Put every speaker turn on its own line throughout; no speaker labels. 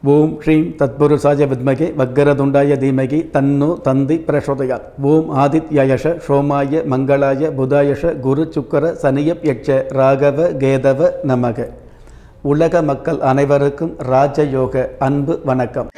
ஓம் ஸ்ரீம் தத்புருஷாய வித்மகே வக்கரதுண்டாய தீமகி தன்னு தந்தி பிரசோதயாத் ஓம் ஆதித்யயஷ சோமாய மங்களாய புதாயஷ குரு சுக்கர சனியப் யட்ச ராகவ கேதவ நமக உலக மக்கள் அனைவருக்கும் ராஜயோக அன்பு வணக்கம்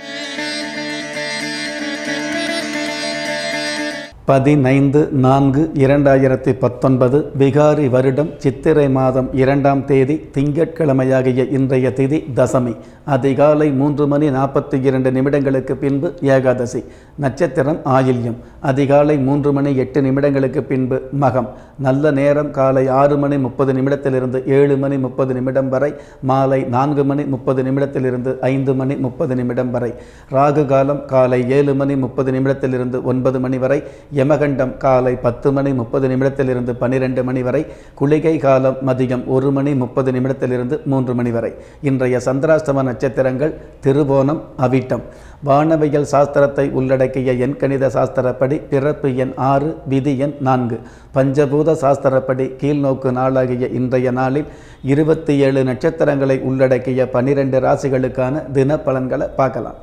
பதினைந்து நான்கு இரண்டாயிரத்தி பத்தொன்பது விகாரி வருடம் சித்திரை மாதம் இரண்டாம் தேதி திங்கட்கிழமையாகிய இன்றைய திதி தசமி அதிகாலை மூன்று மணி நாற்பத்தி இரண்டு நிமிடங்களுக்கு பின்பு ஏகாதசி நட்சத்திரம் ஆயில்யம் அதிகாலை மூன்று மணி எட்டு நிமிடங்களுக்கு பின்பு மகம் நல்ல நேரம் காலை ஆறு மணி முப்பது நிமிடத்திலிருந்து ஏழு மணி முப்பது நிமிடம் வரை மாலை நான்கு மணி முப்பது நிமிடத்திலிருந்து ஐந்து மணி முப்பது நிமிடம் வரை ராகு காலம் காலை ஏழு மணி முப்பது நிமிடத்திலிருந்து ஒன்பது மணி வரை யமகண்டம் காலை பத்து மணி முப்பது நிமிடத்திலிருந்து பன்னிரெண்டு மணி வரை குளிகை காலம் மதியம் ஒரு மணி முப்பது நிமிடத்திலிருந்து மூன்று மணி வரை இன்றைய சந்திராஷ்டம நட்சத்திரங்கள் திருவோணம் அவிட்டம் வானவியல் சாஸ்திரத்தை உள்ளடக்கிய எண்கணித சாஸ்திரப்படி பிறப்பு எண் ஆறு விதி எண் நான்கு பஞ்சபூத சாஸ்திரப்படி கீழ்நோக்கு நாளாகிய இன்றைய நாளில் இருபத்தி ஏழு நட்சத்திரங்களை உள்ளடக்கிய பனிரெண்டு ராசிகளுக்கான தின பலன்களை பார்க்கலாம்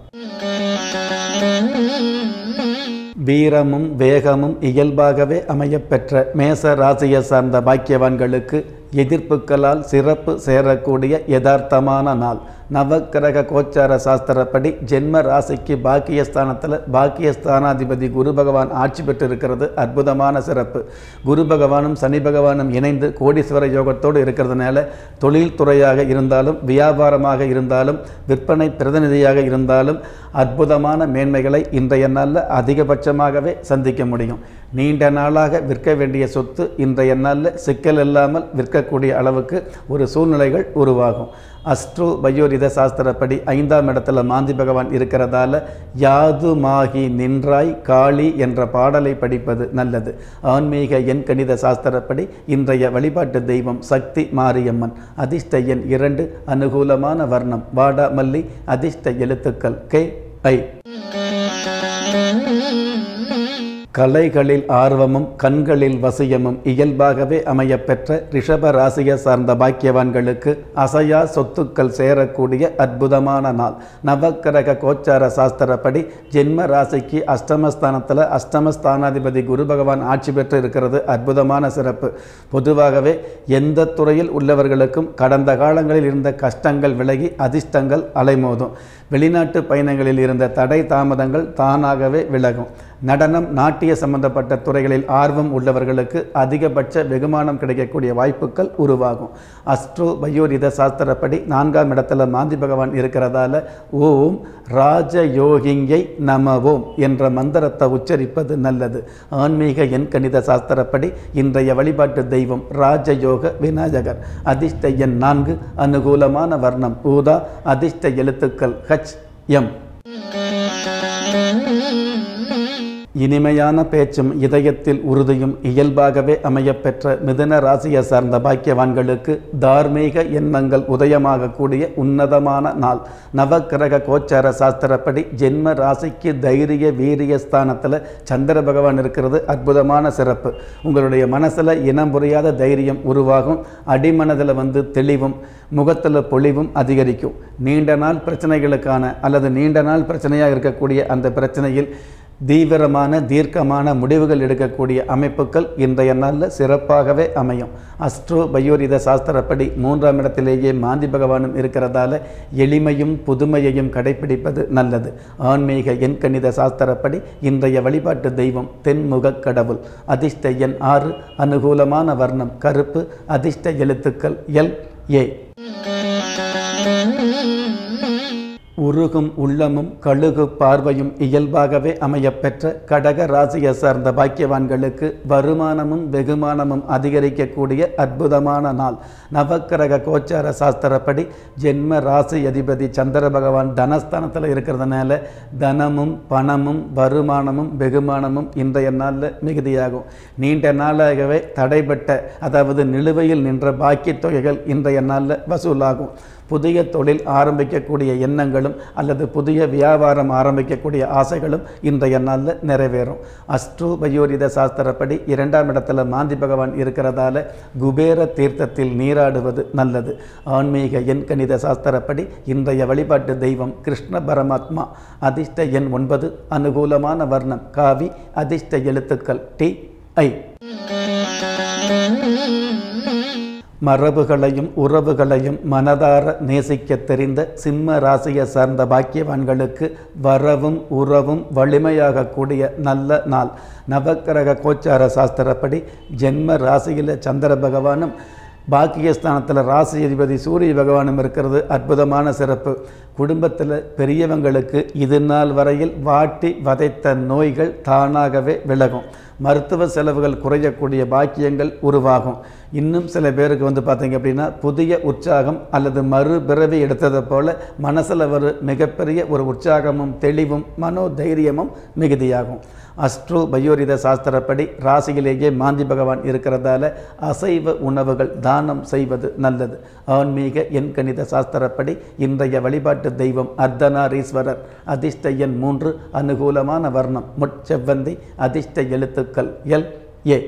வீரமும் வேகமும் இயல்பாகவே அமையப்பெற்ற மேச ராசியை சார்ந்த பாக்கியவான்களுக்கு எதிர்ப்புகளால் சிறப்பு சேரக்கூடிய யதார்த்தமான நாள் நவக்கிரக கோச்சார சாஸ்திரப்படி ஜென்ம ராசிக்கு பாக்கியஸ்தானத்தில் பாக்கியஸ்தானாதிபதி குரு பகவான் ஆட்சி பெற்றிருக்கிறது அற்புதமான சிறப்பு குரு பகவானும் சனி பகவானும் இணைந்து கோடீஸ்வர யோகத்தோடு இருக்கிறதுனால தொழில்துறையாக இருந்தாலும் வியாபாரமாக இருந்தாலும் விற்பனை பிரதிநிதியாக இருந்தாலும் அற்புதமான மேன்மைகளை இன்றைய நாளில் அதிகபட்சமாகவே சந்திக்க முடியும் நீண்ட நாளாக விற்க வேண்டிய சொத்து இன்றைய நாளில் சிக்கல் இல்லாமல் விற்கக்கூடிய அளவுக்கு ஒரு சூழ்நிலைகள் உருவாகும் அஸ்ட்ரோ பயோரித சாஸ்திரப்படி ஐந்தாம் இடத்துல மாந்தி பகவான் இருக்கிறதால யாதுமாகி நின்றாய் காளி என்ற பாடலை படிப்பது நல்லது ஆன்மீக எண் கணித சாஸ்திரப்படி இன்றைய வழிபாட்டு தெய்வம் சக்தி மாரியம்மன் அதிர்ஷ்ட எண் இரண்டு அனுகூலமான வர்ணம் வாடா மல்லி அதிர்ஷ்ட எழுத்துக்கள் கே ஐ கலைகளில் ஆர்வமும் கண்களில் வசியமும் இயல்பாகவே அமையப்பெற்ற ரிஷப ராசியை சார்ந்த பாக்கியவான்களுக்கு அசையா சொத்துக்கள் சேரக்கூடிய அற்புதமான நாள் நவக்கிரக கோச்சார சாஸ்திரப்படி ஜென்ம ராசிக்கு அஷ்டமஸ்தானத்தில் அஷ்டமஸ்தானாதிபதி குரு பகவான் ஆட்சி பெற்று இருக்கிறது அற்புதமான சிறப்பு பொதுவாகவே எந்த துறையில் உள்ளவர்களுக்கும் கடந்த காலங்களில் இருந்த கஷ்டங்கள் விலகி அதிர்ஷ்டங்கள் அலைமோதும் வெளிநாட்டு பயணங்களில் இருந்த தடை தாமதங்கள் தானாகவே விலகும் நடனம் நாட்டிய சம்பந்தப்பட்ட துறைகளில் ஆர்வம் உள்ளவர்களுக்கு அதிகபட்ச வெகுமானம் கிடைக்கக்கூடிய வாய்ப்புகள் உருவாகும் அஸ்ட்ரோ பயோரித சாஸ்திரப்படி நான்காம் இடத்துல மாந்தி பகவான் இருக்கிறதால ஓம் ராஜயோகிங்கை நமவோம் என்ற மந்திரத்தை உச்சரிப்பது நல்லது ஆன்மீக எண்கணித சாஸ்திரப்படி இன்றைய வழிபாட்டு தெய்வம் ராஜயோக விநாயகர் அதிர்ஷ்ட எண் நான்கு அனுகூலமான வர்ணம் ஊதா அதிர்ஷ்ட எழுத்துக்கள் ஹச் எம் இனிமையான பேச்சும் இதயத்தில் உறுதியும் இயல்பாகவே அமையப்பெற்ற மிதுன ராசியை சார்ந்த பாக்கியவான்களுக்கு தார்மீக எண்ணங்கள் உதயமாகக்கூடிய உன்னதமான நாள் நவக்கிரக கோச்சார சாஸ்திரப்படி ஜென்ம ராசிக்கு தைரிய வீரிய ஸ்தானத்தில் சந்திர பகவான் இருக்கிறது அற்புதமான சிறப்பு உங்களுடைய மனசில் இனம் புரியாத தைரியம் உருவாகும் அடிமனதில் வந்து தெளிவும் முகத்தில் பொலிவும் அதிகரிக்கும் நீண்ட நாள் பிரச்சனைகளுக்கான அல்லது நீண்ட நாள் பிரச்சனையாக இருக்கக்கூடிய அந்த பிரச்சனையில் தீவிரமான தீர்க்கமான முடிவுகள் எடுக்கக்கூடிய அமைப்புகள் இன்றைய நாளில் சிறப்பாகவே அமையும் அஸ்ட்ரோ பயோரித சாஸ்திரப்படி மூன்றாம் இடத்திலேயே மாந்தி பகவானும் இருக்கிறதால எளிமையும் புதுமையையும் கடைபிடிப்பது நல்லது ஆன்மீக எண்கணித சாஸ்திரப்படி இன்றைய வழிபாட்டு தெய்வம் தென்முக கடவுள் அதிர்ஷ்ட எண் ஆறு அனுகூலமான வர்ணம் கருப்பு அதிர்ஷ்ட எழுத்துக்கள் எல் ஏ உருகும் உள்ளமும் கழுகு பார்வையும் இயல்பாகவே அமையப்பெற்ற கடக ராசியை சார்ந்த பாக்கியவான்களுக்கு வருமானமும் வெகுமானமும் அதிகரிக்கக்கூடிய அற்புதமான நாள் நவக்கிரக கோச்சார சாஸ்திரப்படி ஜென்ம ராசி அதிபதி சந்திர பகவான் தனஸ்தானத்தில் இருக்கிறதுனால தனமும் பணமும் வருமானமும் வெகுமானமும் இன்றைய நாளில் மிகுதியாகும் நீண்ட நாளாகவே தடைபட்ட அதாவது நிலுவையில் நின்ற பாக்கிய தொகைகள் இன்றைய நாளில் வசூலாகும் புதிய தொழில் ஆரம்பிக்கக்கூடிய எண்ணங்களும் அல்லது புதிய வியாபாரம் ஆரம்பிக்கக்கூடிய ஆசைகளும் இன்றைய நாளில் நிறைவேறும் அஸ்ட்ரோ பயோரித சாஸ்திரப்படி இரண்டாம் இடத்துல மாந்தி பகவான் இருக்கிறதால குபேர தீர்த்தத்தில் நீராடுவது நல்லது ஆன்மீக எண் கணித சாஸ்திரப்படி இன்றைய வழிபாட்டு தெய்வம் கிருஷ்ண பரமாத்மா அதிர்ஷ்ட எண் ஒன்பது அனுகூலமான வர்ணம் காவி அதிர்ஷ்ட எழுத்துக்கள் டி ஐ மரபுகளையும் உறவுகளையும் மனதார நேசிக்க தெரிந்த சிம்ம ராசியை சார்ந்த பாக்கியவான்களுக்கு வரவும் உறவும் வலிமையாகக்கூடிய நல்ல நாள் நவக்கிரக கோச்சார சாஸ்திரப்படி ஜென்ம ராசியில் சந்திர பகவானும் பாக்கியஸ்தானத்தில் ராசி அதிபதி சூரிய பகவானும் இருக்கிறது அற்புதமான சிறப்பு குடும்பத்தில் பெரியவங்களுக்கு இது நாள் வரையில் வாட்டி வதைத்த நோய்கள் தானாகவே விலகும் மருத்துவ செலவுகள் குறையக்கூடிய பாக்கியங்கள் உருவாகும் இன்னும் சில பேருக்கு வந்து பார்த்தீங்க அப்படின்னா புதிய உற்சாகம் அல்லது மறுபிறவி எடுத்ததை போல மனசில் ஒரு மிகப்பெரிய ஒரு உற்சாகமும் தெளிவும் மனோதைரியமும் மிகுதியாகும் அஸ்ட்ரோ பயோரித சாஸ்திரப்படி ராசியிலேயே மாந்தி பகவான் இருக்கிறதால அசைவ உணவுகள் தானம் செய்வது நல்லது ஆன்மீக எண் கணித சாஸ்திரப்படி இன்றைய வழிபாட்டு தெய்வம் அர்த்தநாரீஸ்வரர் அதிர்ஷ்ட எண் மூன்று அனுகூலமான வர்ணம் முட்செவ்வந்தி அதிர்ஷ்ட எழுத்துக்கள் எல் ஏ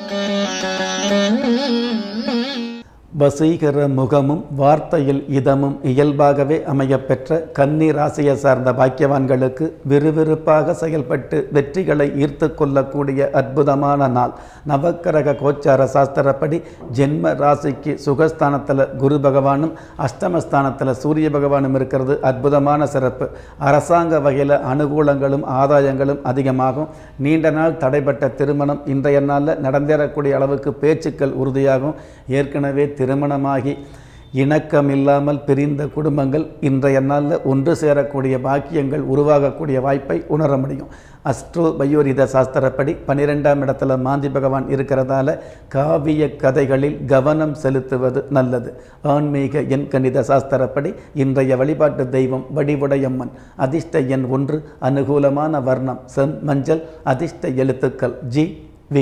வசீகர முகமும் வார்த்தையில் இதமும் இயல்பாகவே அமையப்பெற்ற கன்னி ராசியை சார்ந்த பாக்கியவான்களுக்கு விறுவிறுப்பாக செயல்பட்டு வெற்றிகளை ஈர்த்து கொள்ளக்கூடிய அற்புதமான நாள் நவக்கிரக கோச்சார சாஸ்திரப்படி ஜென்ம ராசிக்கு சுகஸ்தானத்தில் குரு பகவானும் அஷ்டமஸ்தானத்தில் சூரிய பகவானும் இருக்கிறது அற்புதமான சிறப்பு அரசாங்க வகையில் அனுகூலங்களும் ஆதாயங்களும் அதிகமாகும் நீண்ட நாள் தடைப்பட்ட திருமணம் இன்றைய நாளில் நடந்தேறக்கூடிய அளவுக்கு பேச்சுக்கள் உறுதியாகும் ஏற்கனவே திருமணமாகி இணக்கம் இல்லாமல் பிரிந்த குடும்பங்கள் இன்றைய நாளில் ஒன்று சேரக்கூடிய பாக்கியங்கள் உருவாகக்கூடிய வாய்ப்பை உணர முடியும் அஸ்ட்ரோ பயோரித சாஸ்திரப்படி பன்னிரெண்டாம் இடத்துல மாந்தி பகவான் இருக்கிறதால காவிய கதைகளில் கவனம் செலுத்துவது நல்லது ஆன்மீக எண் கணித சாஸ்திரப்படி இன்றைய வழிபாட்டு தெய்வம் வடிவுடையம்மன் அதிர்ஷ்ட எண் ஒன்று அனுகூலமான வர்ணம் செம் மஞ்சள் அதிர்ஷ்ட எழுத்துக்கள் ஜி வி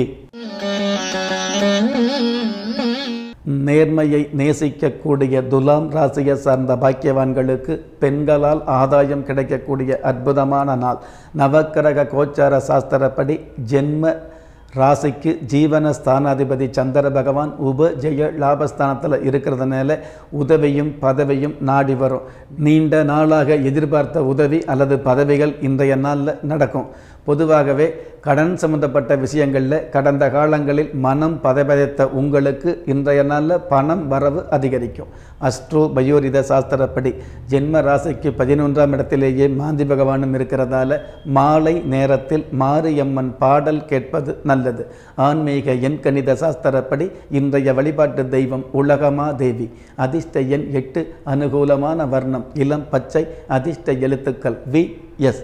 நேர்மையை நேசிக்கக்கூடிய துலாம் ராசியை சார்ந்த பாக்கியவான்களுக்கு பெண்களால் ஆதாயம் கிடைக்கக்கூடிய அற்புதமான நாள் நவக்கிரக கோச்சார சாஸ்திரப்படி ஜென்ம ராசிக்கு ஜீவன ஸ்தானாதிபதி சந்திர பகவான் உப ஜெய லாபஸ்தானத்தில் இருக்கிறதுனால உதவியும் பதவியும் நாடி வரும் நீண்ட நாளாக எதிர்பார்த்த உதவி அல்லது பதவிகள் இன்றைய நாளில் நடக்கும் பொதுவாகவே கடன் சம்பந்தப்பட்ட விஷயங்களில் கடந்த காலங்களில் மனம் பதபதைத்த உங்களுக்கு இன்றைய நாளில் பணம் வரவு அதிகரிக்கும் அஸ்ட்ரோ பயோரித சாஸ்திரப்படி ஜென்ம ராசிக்கு பதினொன்றாம் இடத்திலேயே மாந்தி பகவானும் இருக்கிறதால மாலை நேரத்தில் மாரியம்மன் பாடல் கேட்பது நல்லது ஆன்மீக எண் கணித சாஸ்திரப்படி இன்றைய வழிபாட்டு தெய்வம் உலகமா தேவி அதிர்ஷ்ட எண் எட்டு அனுகூலமான வர்ணம் இளம் பச்சை அதிர்ஷ்ட எழுத்துக்கள் வி எஸ்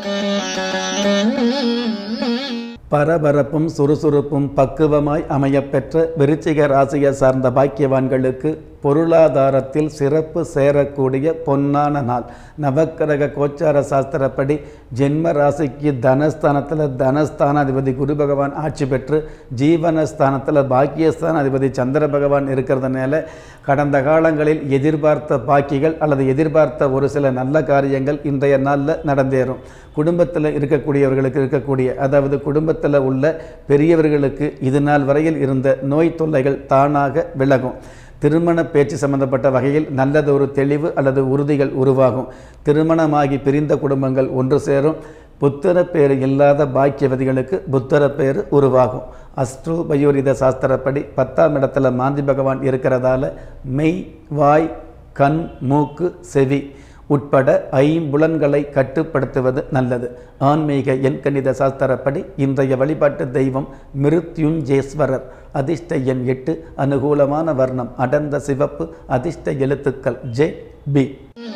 பரபரப்பும் சுறுசுறுப்பும் பக்குவமாய் அமையப்பெற்ற விருச்சிக ராசியை சார்ந்த பாக்கியவான்களுக்கு பொருளாதாரத்தில் சிறப்பு சேரக்கூடிய பொன்னான நாள் நவக்கிரக கோச்சார சாஸ்திரப்படி ஜென்ம ராசிக்கு தனஸ்தானத்தில் தனஸ்தானாதிபதி குரு பகவான் ஆட்சி பெற்று ஜீவனஸ்தானத்தில் பாக்கியஸ்தானாதிபதி சந்திர பகவான் இருக்கிறதுனால கடந்த காலங்களில் எதிர்பார்த்த பாக்கிகள் அல்லது எதிர்பார்த்த ஒரு சில நல்ல காரியங்கள் இன்றைய நாளில் நடந்தேறும் குடும்பத்தில் இருக்கக்கூடியவர்களுக்கு இருக்கக்கூடிய அதாவது குடும்பத்தில் உள்ள பெரியவர்களுக்கு இது நாள் வரையில் இருந்த நோய் தொல்லைகள் தானாக விலகும் திருமண பேச்சு சம்பந்தப்பட்ட வகையில் நல்லதொரு தெளிவு அல்லது உறுதிகள் உருவாகும் திருமணமாகி பிரிந்த குடும்பங்கள் ஒன்று சேரும் புத்திர பேர் இல்லாத பாக்கியவதிகளுக்கு புத்திர பேர் உருவாகும் அஸ்ட்ரோ பயோரித சாஸ்திரப்படி பத்தாம் இடத்துல மாந்தி பகவான் இருக்கிறதால மெய் வாய் கண் மூக்கு செவி உட்பட ஐம்புலன்களை கட்டுப்படுத்துவது நல்லது ஆன்மீக எண்கணித சாஸ்திரப்படி இன்றைய வழிபாட்டு தெய்வம் மிருத்யுஞ்சேஸ்வரர் அதிர்ஷ்ட எண் எட்டு அனுகூலமான வர்ணம் அடர்ந்த சிவப்பு அதிர்ஷ்ட எழுத்துக்கள் ஜே பி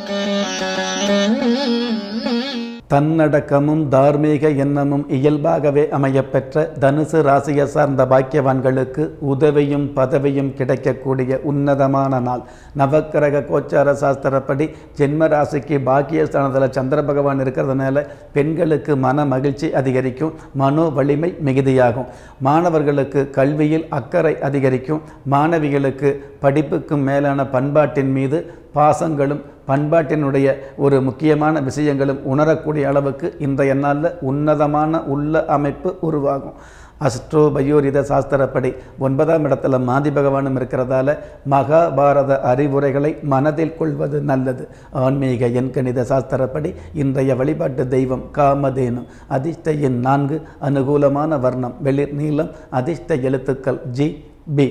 தன்னடக்கமும் தார்மீக எண்ணமும் இயல்பாகவே அமையப்பெற்ற தனுசு ராசியை சார்ந்த பாக்கியவான்களுக்கு உதவியும் பதவியும் கிடைக்கக்கூடிய உன்னதமான நாள் நவக்கிரக கோச்சார சாஸ்திரப்படி ஜென்ம ராசிக்கு பாக்கியஸ்தானத்தில் சந்திர பகவான் இருக்கிறதுனால பெண்களுக்கு மன மகிழ்ச்சி அதிகரிக்கும் மனோ வலிமை மிகுதியாகும் மாணவர்களுக்கு கல்வியில் அக்கறை அதிகரிக்கும் மாணவிகளுக்கு படிப்புக்கு மேலான பண்பாட்டின் மீது பாசங்களும் பண்பாட்டினுடைய ஒரு முக்கியமான விஷயங்களும் உணரக்கூடிய அளவுக்கு இன்றைய நாளில் உன்னதமான உள்ள அமைப்பு உருவாகும் அஸ்ட்ரோ பயோரித சாஸ்திரப்படி ஒன்பதாம் இடத்துல மாதி பகவானும் இருக்கிறதால மகாபாரத அறிவுரைகளை மனதில் கொள்வது நல்லது ஆன்மீக எண்கணித சாஸ்திரப்படி இன்றைய வழிபாட்டு தெய்வம் காமதேனு அதிர்ஷ்ட எண் நான்கு அனுகூலமான வர்ணம் வெளிர் நீளம் அதிர்ஷ்ட எழுத்துக்கள் ஜி பி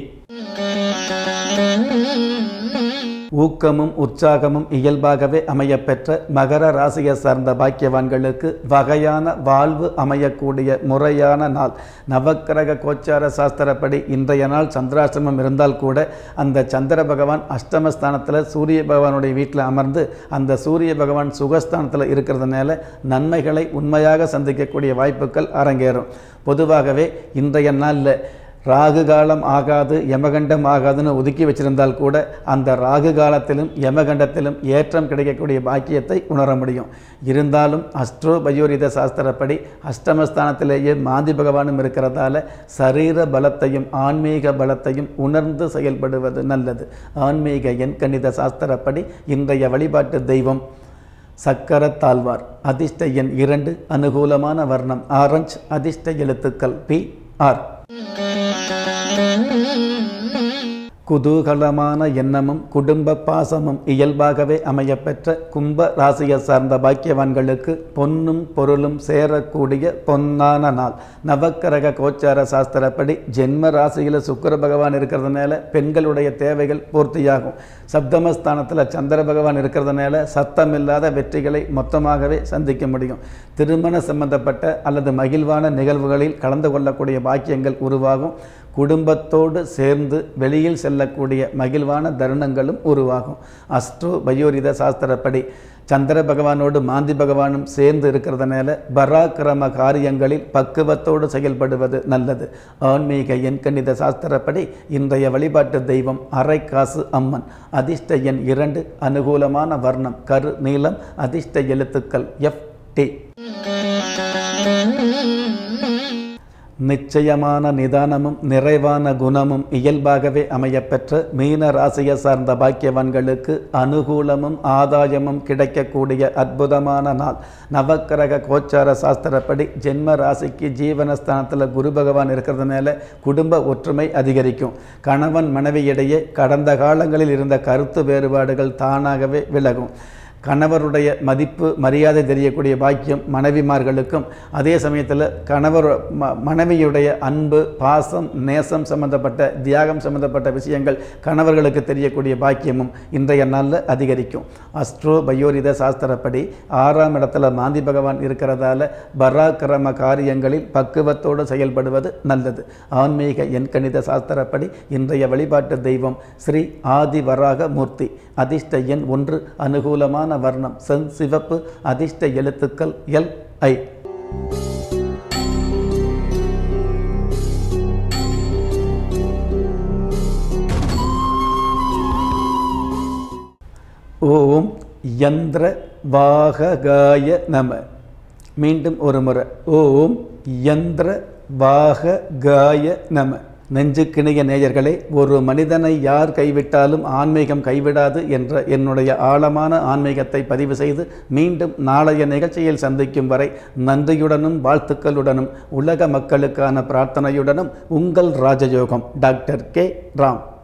ஊக்கமும் உற்சாகமும் இயல்பாகவே அமையப்பெற்ற மகர ராசியை சார்ந்த பாக்கியவான்களுக்கு வகையான வாழ்வு அமையக்கூடிய முறையான நாள் நவக்கிரக கோச்சார சாஸ்திரப்படி இன்றைய நாள் சந்திராசிரமம் இருந்தால் கூட அந்த சந்திர பகவான் அஷ்டமஸ்தானத்தில் சூரிய பகவானுடைய வீட்டில் அமர்ந்து அந்த சூரிய பகவான் சுகஸ்தானத்தில் இருக்கிறதுனால நன்மைகளை உண்மையாக சந்திக்கக்கூடிய வாய்ப்புகள் அரங்கேறும் பொதுவாகவே இன்றைய நாளில் ராகு காலம் ஆகாது யமகண்டம் ஆகாதுன்னு ஒதுக்கி வச்சிருந்தால் கூட அந்த ராகு காலத்திலும் யமகண்டத்திலும் ஏற்றம் கிடைக்கக்கூடிய பாக்கியத்தை உணர முடியும் இருந்தாலும் அஸ்ட்ரோ பயோரித சாஸ்திரப்படி அஷ்டமஸ்தானத்திலேயே மாந்தி பகவானும் இருக்கிறதால சரீர பலத்தையும் ஆன்மீக பலத்தையும் உணர்ந்து செயல்படுவது நல்லது ஆன்மீக எண்கணித சாஸ்திரப்படி இன்றைய வழிபாட்டு தெய்வம் சக்கரத்தாழ்வார் அதிர்ஷ்ட எண் இரண்டு அனுகூலமான வர்ணம் ஆரஞ்ச் அதிர்ஷ்ட எழுத்துக்கள் பி ஆர் குதூகலமான எண்ணமும் குடும்ப பாசமும் இயல்பாகவே அமையப்பெற்ற கும்ப ராசியை சார்ந்த பாக்கியவான்களுக்கு பொன்னும் பொருளும் சேரக்கூடிய பொன்னான நாள் நவக்கிரக கோச்சார சாஸ்திரப்படி ஜென்ம ராசியில் சுக்கர பகவான் இருக்கிறதுனால பெண்களுடைய தேவைகள் பூர்த்தியாகும் சப்தமஸ்தானத்தில் சந்திர பகவான் இருக்கிறதுனால சத்தமில்லாத வெற்றிகளை மொத்தமாகவே சந்திக்க முடியும் திருமண சம்பந்தப்பட்ட அல்லது மகிழ்வான நிகழ்வுகளில் கலந்து கொள்ளக்கூடிய பாக்கியங்கள் உருவாகும் குடும்பத்தோடு சேர்ந்து வெளியில் செல்லக்கூடிய மகிழ்வான தருணங்களும் உருவாகும் அஸ்ட்ரோ பயோரித சாஸ்திரப்படி சந்திர பகவானோடு மாந்தி பகவானும் சேர்ந்து இருக்கிறதுனால பராக்கிரம காரியங்களில் பக்குவத்தோடு செயல்படுவது நல்லது ஆன்மீக எண்கணித சாஸ்திரப்படி இன்றைய வழிபாட்டு தெய்வம் அரைக்காசு அம்மன் அதிர்ஷ்ட எண் இரண்டு அனுகூலமான வர்ணம் கரு நீளம் அதிர்ஷ்ட எழுத்துக்கள் எஃப் டி நிச்சயமான நிதானமும் நிறைவான குணமும் இயல்பாகவே அமையப்பெற்ற மீன ராசியை சார்ந்த பாக்கியவான்களுக்கு அனுகூலமும் ஆதாயமும் கிடைக்கக்கூடிய அற்புதமான நாள் நவக்கிரக கோச்சார சாஸ்திரப்படி ஜென்ம ராசிக்கு ஜீவனஸ்தானத்தில் குரு பகவான் இருக்கிறதுனால குடும்ப ஒற்றுமை அதிகரிக்கும் கணவன் மனைவியிடையே கடந்த காலங்களில் இருந்த கருத்து வேறுபாடுகள் தானாகவே விலகும் கணவருடைய மதிப்பு மரியாதை தெரியக்கூடிய பாக்கியம் மனைவிமார்களுக்கும் அதே சமயத்தில் கணவர் ம மனைவியுடைய அன்பு பாசம் நேசம் சம்பந்தப்பட்ட தியாகம் சம்பந்தப்பட்ட விஷயங்கள் கணவர்களுக்கு தெரியக்கூடிய பாக்கியமும் இன்றைய நாளில் அதிகரிக்கும் அஸ்ட்ரோ பயோரித சாஸ்திரப்படி ஆறாம் இடத்துல மாந்தி பகவான் இருக்கிறதால பராக்கிரம காரியங்களில் பக்குவத்தோடு செயல்படுவது நல்லது ஆன்மீக எண்கணித சாஸ்திரப்படி இன்றைய வழிபாட்டு தெய்வம் ஸ்ரீ ஆதி வராக மூர்த்தி அதிர்ஷ்ட எண் ஒன்று அனுகூலமான வர்ணம் சென் சிவப்பு அதிர்ஷ்ட எழுத்துக்கள் எல் ஐ ஓம் யந்திர வாககாய நம மீண்டும் ஒரு முறை ஓம் யந்திர வாககாய நம நெஞ்சுக்கிணைய நேயர்களே ஒரு மனிதனை யார் கைவிட்டாலும் ஆன்மீகம் கைவிடாது என்ற என்னுடைய ஆழமான ஆன்மீகத்தை பதிவு செய்து மீண்டும் நாளைய நிகழ்ச்சியில் சந்திக்கும் வரை நன்றியுடனும் வாழ்த்துக்களுடனும் உலக மக்களுக்கான பிரார்த்தனையுடனும் உங்கள் ராஜயோகம் டாக்டர் கே ராம்